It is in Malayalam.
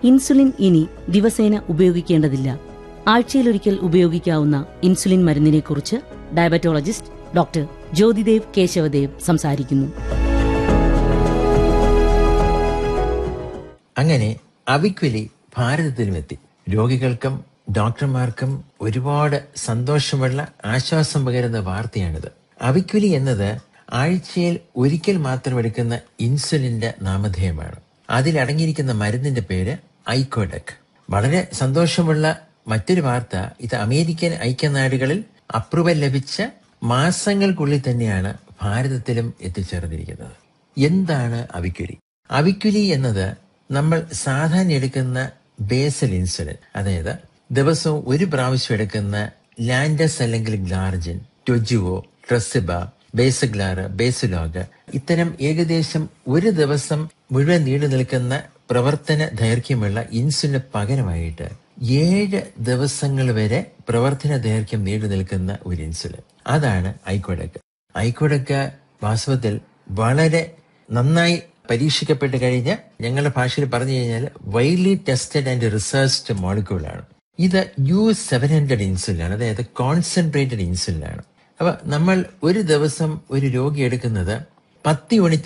ഇൻസുലിൻ ഇനി ദിവസേന ഉപയോഗിക്കേണ്ടതില്ല ആഴ്ചയിലൊരിക്കൽ ഉപയോഗിക്കാവുന്ന ഇൻസുലിൻ മരുന്നിനെക്കുറിച്ച് ഡയബറ്റോളജിസ്റ്റ് ഡോക്ടർ ജ്യോതിദേവ് കേശവദേവ് സംസാരിക്കുന്നു അങ്ങനെ അവിക്വലി ഭാരതത്തിലുമെത്തി രോഗികൾക്കും ഡോക്ടർമാർക്കും ഒരുപാട് സന്തോഷമുള്ള ആശ്വാസം പകരുന്ന വാർത്തയാണിത് അവിക്വലി എന്നത് ആഴ്ചയിൽ ഒരിക്കൽ മാത്രം എടുക്കുന്ന ഇൻസുലിന്റെ നാമധേയമാണ് അതിലടങ്ങിയിരിക്കുന്ന മരുന്നിന്റെ പേര് ഐക്കോഡക് വളരെ സന്തോഷമുള്ള മറ്റൊരു വാർത്ത ഇത് അമേരിക്കൻ ഐക്യനാടുകളിൽ അപ്രൂവൽ ലഭിച്ച മാസങ്ങൾക്കുള്ളിൽ തന്നെയാണ് ഭാരതത്തിലും എത്തിച്ചേർന്നിരിക്കുന്നത് എന്താണ് അവിക്വലി അവിക്വലി എന്നത് നമ്മൾ സാധാരണ എടുക്കുന്ന ബേസൽ ഇൻസുലിൻ അതായത് ദിവസവും ഒരു പ്രാവശ്യം എടുക്കുന്ന ലാൻഡസ് അല്ലെങ്കിൽ ഗ്ലാർജിൻ ടൊജുവോ ട്രസിബ ബേസഗ്ലാറ് ബേസുലോഗ് ഇത്തരം ഏകദേശം ഒരു ദിവസം മുഴുവൻ നീണ്ടു നിൽക്കുന്ന പ്രവർത്തന ദൈർഘ്യമുള്ള ഇൻസുലിന് പകരമായിട്ട് ഏഴ് ദിവസങ്ങൾ വരെ പ്രവർത്തന ദൈർഘ്യം നീണ്ടു നിൽക്കുന്ന ഒരു ഇൻസുലിൻ അതാണ് ഐക്കോഡക്ക് ഐക്കോഡക്ക് വാസ്തവത്തിൽ വളരെ നന്നായി പരീക്ഷിക്കപ്പെട്ട് കഴിഞ്ഞ ഞങ്ങളുടെ ഭാഷയിൽ പറഞ്ഞു കഴിഞ്ഞാൽ വൈഡ്ലി ടെസ്റ്റഡ് ആൻഡ് റിസർച്ച്ഡ് മോളിക്യൂളാണ് ഇത് യു സെവൻ ഹൺഡ്രഡ് ഇൻസുലിനാണ് അതായത് കോൺസെൻട്രേറ്റഡ് ഇൻസുലിനാണ് അപ്പൊ നമ്മൾ ഒരു ദിവസം ഒരു രോഗി എടുക്കുന്നത് പത്ത് യൂണിറ്റ്